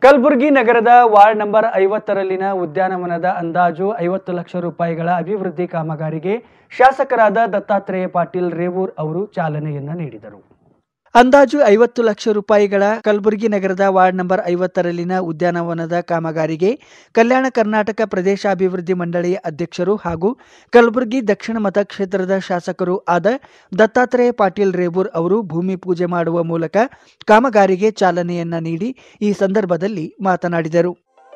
ಕಲಬುರಗಿ ನಗರದ ward number ಐವತ್ತರಲ್ಲಿನ ಉದ್ಯಾನವನದ ಅಂದಾಜು ಐವತ್ತು ಲಕ್ಷ ರೂಪಾಯಿಗಳ ಅಭಿವೃದ್ಧಿ ಕಾಮಗಾರಿಗೆ ಶಾಸಕರಾದ ದತ್ತಾತ್ರೇಯ ಪಾಟೀಲ್ ರೇವೂರ್ ಅವರು ಚಾಲನೆಯನ್ನ ನೀಡಿದರು ಅಂದಾಜು ಐವತ್ತು ಲಕ್ಷ ರೂಪಾಯಿಗಳ ಕಲಬುರಗಿ ನಗರದ ವಾರ್ಡ್ ನಂಬರ್ ಐವತ್ತರಲ್ಲಿನ ಉದ್ಯಾನವನದ ಕಾಮಗಾರಿಗೆ ಕಲ್ಯಾಣ ಕರ್ನಾಟಕ ಪ್ರದೇಶಾಭಿವೃದ್ಧಿ ಮಂಡಳಿಯ ಅಧ್ಯಕ್ಷರು ಹಾಗೂ ಕಲಬುರಗಿ ದಕ್ಷಿಣ ಮತಕ್ಷೇತ್ರದ ಶಾಸಕರು ಆದ ದತ್ತಾತ್ರೇಯ ಪಾಟೀಲ್ ರೇವೂರ್ ಅವರು ಭೂಮಿ ಪೂಜೆ ಮಾಡುವ ಮೂಲಕ ಕಾಮಗಾರಿಗೆ ಚಾಲನೆಯನ್ನ ನೀಡಿ ಈ ಸಂದರ್ಭದಲ್ಲಿ ಮಾತನಾಡಿದರು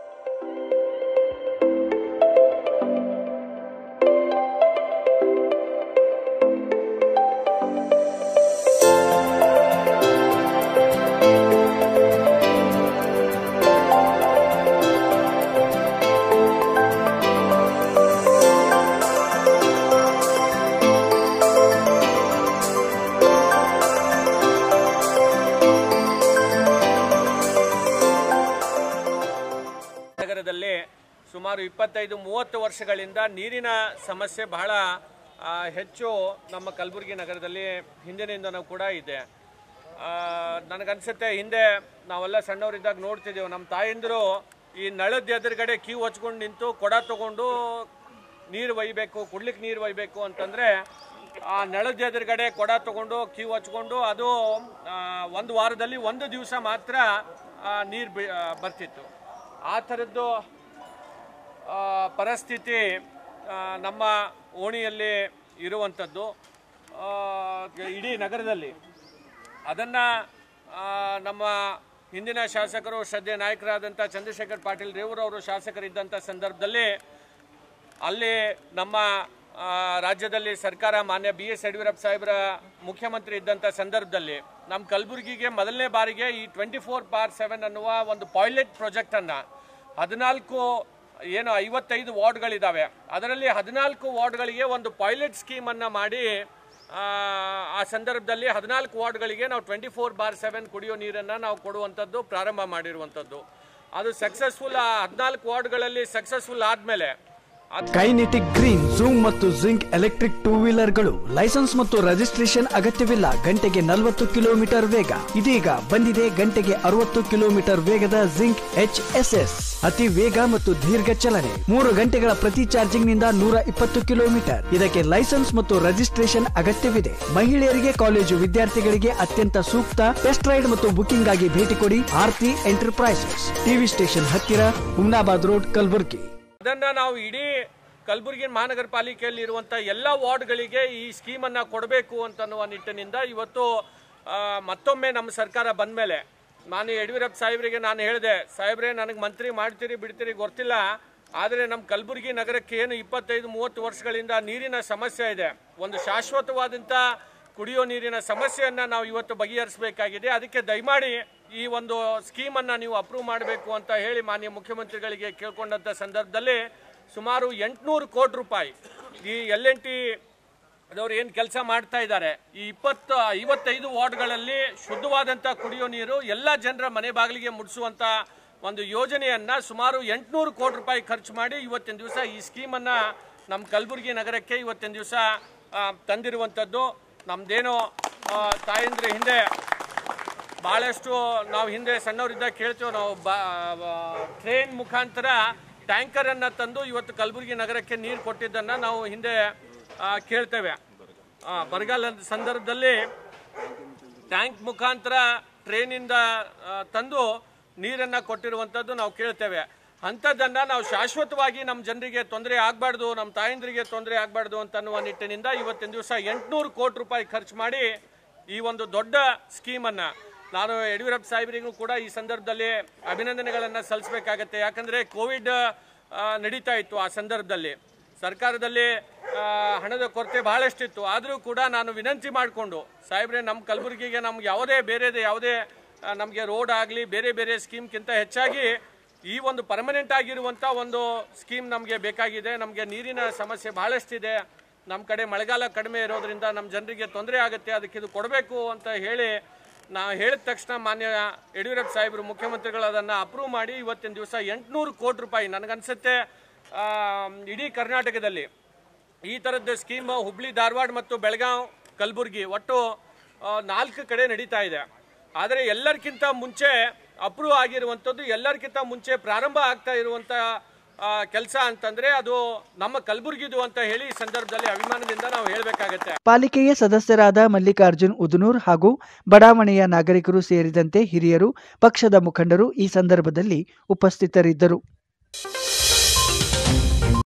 ನಗರದಲ್ಲಿ ಸುಮಾರು ಇಪ್ಪತ್ತೈದು ಮೂವತ್ತು ವರ್ಷಗಳಿಂದ ನೀರಿನ ಸಮಸ್ಯೆ ಬಹಳ ಆ, ಹೆಚ್ಚು ನಮ್ಮ ಕಲಬುರಗಿ ನಗರದಲ್ಲಿ ಹಿಂದಿನಿಂದನೂ ಕೂಡ ಇದೆ ಆ, ನನಗನ್ಸುತ್ತೆ ಹಿಂದೆ ನಾವೆಲ್ಲ ಸಣ್ಣವರಿದ್ದಾಗ ನೋಡ್ತಿದ್ದೇವೆ ನಮ್ಮ ತಾಯಂದಿರು ಈ ನಳದ ಎದುರುಗಡೆ ಕ್ಯೂ ಹಚ್ಕೊಂಡು ನಿಂತು ಕೊಡ ತಗೊಂಡು ನೀರು ಒಯ್ಬೇಕು ಕುಡ್ಲಿಕ್ಕೆ ನೀರು ಒಯ್ಬೇಕು ಅಂತಂದರೆ ಆ ನಳದ ಎದುರುಗಡೆ ಕೊಡ ತಗೊಂಡು ಕ್ಯೂ ಹಚ್ಕೊಂಡು ಅದು ಆ, ಒಂದು ವಾರದಲ್ಲಿ ಒಂದು ದಿವಸ ಮಾತ್ರ ನೀರು ಬರ್ತಿತ್ತು ಆ ಥರದ್ದು ಆ, ಪರಿಸ್ಥಿತಿ ಆ, ನಮ್ಮ ಓಣಿಯಲ್ಲಿ ಇರುವಂಥದ್ದು ಆ, ಇಡೀ ನಗರದಲ್ಲಿ ಅದನ್ನು ನಮ್ಮ ಹಿಂದಿನ ಶಾಸಕರು ಶ್ರದ್ಧೆ ನಾಯಕರಾದಂಥ ಚಂದ್ರಶೇಖರ್ ಪಾಟೀಲ್ ರೇವೂರವರು ಶಾಸಕರಿದ್ದಂಥ ಸಂದರ್ಭದಲ್ಲಿ ಅಲ್ಲಿ ನಮ್ಮ ಆ, ರಾಜ್ಯದಲ್ಲಿ ಸರ್ಕಾರ ಮಾನ್ಯ ಬಿ ಎಸ್ ಯಡಿಯೂರಪ್ಪ ಸಾಹೇಬರ ಮುಖ್ಯಮಂತ್ರಿ ಇದ್ದಂಥ ಸಂದರ್ಭದಲ್ಲಿ ನಮ್ಮ ಕಲಬುರಗಿಗೆ ಮೊದಲನೇ ಬಾರಿಗೆ ಈ ಟ್ವೆಂಟಿ ಫೋರ್ ಬಾರ್ ಸೆವೆನ್ ಅನ್ನುವ ಒಂದು ಪಾಯ್ಲೆಟ್ ಪ್ರಾಜೆಕ್ಟನ್ನು ಹದಿನಾಲ್ಕು ಏನು ಐವತ್ತೈದು ವಾರ್ಡ್ಗಳಿದ್ದಾವೆ ಅದರಲ್ಲಿ ಹದಿನಾಲ್ಕು ವಾರ್ಡ್ಗಳಿಗೆ ಒಂದು ಪಾಯ್ಲೆಟ್ ಸ್ಕೀಮನ್ನು ಮಾಡಿ ಆ, ಆ ಸಂದರ್ಭದಲ್ಲಿ ಹದಿನಾಲ್ಕು ವಾರ್ಡ್ಗಳಿಗೆ ನಾವು ಟ್ವೆಂಟಿ ಫೋರ್ ಬಾರ್ ಸೆವೆನ್ ಕುಡಿಯೋ ನೀರನ್ನು ನಾವು ಕೊಡುವಂಥದ್ದು ಪ್ರಾರಂಭ ಮಾಡಿರುವಂಥದ್ದು ಅದು ಸಕ್ಸಸ್ಫುಲ್ ಆ ಹದಿನಾಲ್ಕು ವಾರ್ಡ್ಗಳಲ್ಲಿ ಸಕ್ಸಸ್ಫುಲ್ ಆದಮೇಲೆ ಕೈನೆಟಿಕ್ ಗ್ರೀನ್ ಝೂಮ್ ಮತ್ತು ಜಿಂಕ್ ಎಲೆಕ್ಟ್ರಿಕ್ ಟೂ ವೀಲರ್ಗಳು ಲೈಸೆನ್ಸ್ ಮತ್ತು ರಿಜಿಸ್ಟ್ರೇಷನ್ ಅಗತ್ಯವಿಲ್ಲ ಗಂಟೆಗೆ ನಲವತ್ತು ಕಿಲೋಮೀಟರ್ ವೇಗ ಇದೀಗ ಬಂದಿದೆ ಗಂಟೆಗೆ ಅರವತ್ತು ಕಿಲೋಮೀಟರ್ ವೇಗದ ಜಿಂಕ್ ಎಚ್ ಎಸ್ ಎಸ್ ಅತಿ ವೇಗ ಮತ್ತು ದೀರ್ಘ ಚಲನೆ ಮೂರು ಗಂಟೆಗಳ ಪ್ರತಿ ಚಾರ್ಜಿಂಗ್ ನಿಂದ ನೂರ ಇಪ್ಪತ್ತು ಕಿಲೋಮೀಟರ್ ಇದಕ್ಕೆ ಲೈಸೆನ್ಸ್ ಮತ್ತು ರಿಜಿಸ್ಟ್ರೇಷನ್ ಅಗತ್ಯವಿದೆ ಮಹಿಳೆಯರಿಗೆ ಕಾಲೇಜು ವಿದ್ಯಾರ್ಥಿಗಳಿಗೆ ಅತ್ಯಂತ ಸೂಕ್ತ ಟೆಸ್ಟ್ ರೈಡ್ ಮತ್ತು ಬುಕಿಂಗ್ ಆಗಿ ಭೇಟಿ ಕೊಡಿ ಆರ್ತಿ ಎಂಟರ್ಪ್ರೈಸಸ್ ಟಿವಿ ಸ್ಟೇಷನ್ ಹತ್ತಿರ ಹುಮ್ನಾಬಾದ್ ರೋಡ್ ಕಲಬುರ್ಗಿ ಅದನ್ನ ನಾವು ಇಡೀ ಕಲಬುರಗಿ ಮಹಾನಗರ ಪಾಲಿಕೆಯಲ್ಲಿ ಇರುವಂಥ ಎಲ್ಲ ವಾರ್ಡ್ಗಳಿಗೆ ಈ ಸ್ಕೀಮನ್ನು ಕೊಡಬೇಕು ಅಂತನ್ನುವ ನಿಟ್ಟಿನಿಂದ ಇವತ್ತು ಆ, ಮತ್ತೊಮ್ಮೆ ನಮ್ಮ ಸರ್ಕಾರ ಬಂದ ಮೇಲೆ ನಾನು ಯಡಿಯೂರಪ್ಪ ಸಾಹೇಬರಿಗೆ ನಾನು ಹೇಳಿದೆ ಸಾಹೇಬ್ರೆ ನನಗೆ ಮಂತ್ರಿ ಮಾಡ್ತೀರಿ ಬಿಡ್ತೀರಿ ಗೊತ್ತಿಲ್ಲ ಆದರೆ ನಮ್ಮ ಕಲಬುರಗಿ ನಗರಕ್ಕೆ ಏನು ಇಪ್ಪತ್ತೈದು ಮೂವತ್ತು ವರ್ಷಗಳಿಂದ ನೀರಿನ ಸಮಸ್ಯೆ ಇದೆ ಒಂದು ಶಾಶ್ವತವಾದಂಥ ಕುಡಿಯೋ ನೀರಿನ ಸಮಸ್ಯೆಯನ್ನು ನಾವು ಇವತ್ತು ಬಗೆಹರಿಸಬೇಕಾಗಿದೆ ಅದಕ್ಕೆ ದಯಮಾಡಿ ಈ ಒಂದು ಸ್ಕೀಮನ್ನು ನೀವು ಅಪ್ರೂವ್ ಮಾಡಬೇಕು ಅಂತ ಹೇಳಿ ಮಾನ್ಯ ಮುಖ್ಯಮಂತ್ರಿಗಳಿಗೆ ಕೇಳ್ಕೊಂಡಂಥ ಸಂದರ್ಭದಲ್ಲಿ ಸುಮಾರು ಎಂಟುನೂರು ಕೋಟಿ ರೂಪಾಯಿ ಈ ಎಲ್ ಎನ್ ಟಿ ಅದವ್ರು ಏನು ಕೆಲಸ ಮಾಡ್ತಾ ಇದ್ದಾರೆ ಈ ಇಪ್ಪತ್ತು ಐವತ್ತೈದು ವಾರ್ಡ್ಗಳಲ್ಲಿ ಶುದ್ಧವಾದಂಥ ಕುಡಿಯೋ ನೀರು ಎಲ್ಲ ಜನರ ಮನೆ ಬಾಗಿಲಿಗೆ ಮುಟ್ಟಿಸುವಂಥ ಒಂದು ಯೋಜನೆಯನ್ನ ಸುಮಾರು ಎಂಟುನೂರು ಕೋಟಿ ರೂಪಾಯಿ ಖರ್ಚು ಮಾಡಿ ಇವತ್ತಿನ ದಿವಸ ಈ ಸ್ಕೀಮನ್ನು ನಮ್ಮ ಕಲಬುರಗಿ ನಗರಕ್ಕೆ ಇವತ್ತಿನ ದಿವಸ ತಂದಿರುವಂಥದ್ದು ನಮ್ದೇನೋ ಆ, ತಾಯಂದ್ರ ಹಿಂದೆ ಭಾಳಷ್ಟು ನಾವು ಹಿಂದೆ ಸಣ್ಣವರಿದ್ದಾಗ ಕೇಳ್ತೇವೆ ನಾವು ಬಾ ಟ್ರೈನ್ ಮುಖಾಂತರ ಟ್ಯಾಂಕರನ್ನು ತಂದು ಇವತ್ತು ಕಲಬುರಗಿ ನಗರಕ್ಕೆ ನೀರು ಕೊಟ್ಟಿದ್ದನ್ನು ನಾವು ಹಿಂದೆ ಆ, ಕೇಳ್ತೇವೆ ಆ, ಬರಗಾಲದ ಸಂದರ್ಭದಲ್ಲಿ ಟ್ಯಾಂಕ್ ಮುಖಾಂತರ ಟ್ರೈನಿಂದ ಆ, ತಂದು ನೀರನ್ನು ಕೊಟ್ಟಿರುವಂಥದ್ದು ನಾವು ಕೇಳ್ತೇವೆ ಅಂಥದ್ದನ್ನು ನಾವು ಶಾಶ್ವತವಾಗಿ ನಮ್ಮ ಜನರಿಗೆ ತೊಂದರೆ ಆಗಬಾರ್ದು ನಮ್ಮ ತಾಯಂದ್ರಿಗೆ ತೊಂದರೆ ಆಗಬಾರ್ದು ಅಂತನ್ನುವ ನಿಟ್ಟಿನಿಂದ ಇವತ್ತಿನ ದಿವಸ ಎಂಟುನೂರು ಕೋಟಿ ರೂಪಾಯಿ ಖರ್ಚು ಮಾಡಿ ಈ ಒಂದು ದೊಡ್ಡ ಸ್ಕೀಮನ್ನು ನಾನು ಯಡಿಯೂರಪ್ಪ ಸಾಹೇಬರಿಗೂ ಕೂಡ ಈ ಸಂದರ್ಭದಲ್ಲಿ ಅಭಿನಂದನೆಗಳನ್ನು ಸಲ್ಲಿಸಬೇಕಾಗತ್ತೆ ಯಾಕಂದರೆ ಕೋವಿಡ್ ಆ, ನಡೀತಾ ಇತ್ತು ಆ ಸಂದರ್ಭದಲ್ಲಿ ಸರ್ಕಾರದಲ್ಲಿ ಆ, ಹಣದ ಕೊರತೆ ಬಹಳಷ್ಟಿತ್ತು ಆದರೂ ಕೂಡ ನಾನು ವಿನಂತಿ ಮಾಡಿಕೊಂಡು ಸಾಹೇಬ್ರೆ ನಮ್ಮ ಕಲಬುರಗಿಗೆ ನಮ್ಗೆ ಯಾವುದೇ ಬೇರೆದು ಯಾವುದೇ ನಮಗೆ ರೋಡ್ ಆಗಲಿ ಬೇರೆ ಬೇರೆ ಸ್ಕೀಮ್ಗಿಂತ ಹೆಚ್ಚಾಗಿ ಈ ಒಂದು ಪರ್ಮನೆಂಟ್ ಆಗಿರುವಂಥ ಒಂದು ಸ್ಕೀಮ್ ನಮಗೆ ಬೇಕಾಗಿದೆ ನಮಗೆ ನೀರಿನ ಸಮಸ್ಯೆ ಬಹಳಷ್ಟಿದೆ ನಮ್ಮ ಕಡೆ ಮಳೆಗಾಲ ಕಡಿಮೆ ಇರೋದ್ರಿಂದ ನಮ್ಮ ಜನರಿಗೆ ತೊಂದರೆ ಆಗುತ್ತೆ ಅದಕ್ಕೆ ಇದು ಕೊಡಬೇಕು ಅಂತ ಹೇಳಿ ನಾ ಹೇಳಿದ ತಕ್ಷಣ ಮಾನ್ಯ ಯಡಿಯೂರಪ್ಪ ಸಾಹೇಬರು ಮುಖ್ಯಮಂತ್ರಿಗಳು ಅದನ್ನು ಅಪ್ರೂವ್ ಮಾಡಿ ಇವತ್ತಿನ ದಿವಸ ಎಂಟುನೂರು ಕೋಟಿ ರೂಪಾಯಿ ನನಗನ್ಸುತ್ತೆ ಆ, ಇಡೀ ಕರ್ನಾಟಕದಲ್ಲಿ ಈ ಥರದ್ದು ಸ್ಕೀಮ್ ಹುಬ್ಳಿ ಧಾರವಾಡ ಮತ್ತು ಬೆಳಗಾವ್ ಕಲಬುರಗಿ ಒಟ್ಟು ಆ, ನಾಲ್ಕು ಕಡೆ ನಡೀತಾ ಇದೆ ಆದರೆ ಎಲ್ಲರಿಗಿಂತ ಮುಂಚೆ ಅಪ್ರೂವ್ ಆಗಿರುವಂಥದ್ದು ಎಲ್ಲರಿಗಿಂತ ಮುಂಚೆ ಪ್ರಾರಂಭ ಆಗ್ತಾ ಇರುವಂಥ ಕೆಲಸ ಅಂತಂದ್ರೆ ಅದು ನಮ್ಮ ಕಲಬುರಗಿದು ಅಂತ ಹೇಳಿ ಈ ಸಂದರ್ಭದಲ್ಲಿ ಅಭಿಮಾನದಿಂದ ನಾವು ಹೇಳಬೇಕಾಗತ್ತೆ ಪಾಲಿಕೆಯ ಸದಸ್ಯರಾದ ಮಲ್ಲಿಕಾರ್ಜುನ್ ಉದುನೂರ್ ಹಾಗೂ ಬಡಾವಣೆಯ ನಾಗರಿಕರು ಸೇರಿದಂತೆ ಹಿರಿಯರು ಪಕ್ಷದ ಮುಖಂಡರು ಈ ಸಂದರ್ಭದಲ್ಲಿ ಉಪಸ್ಥಿತರಿದ್ದರು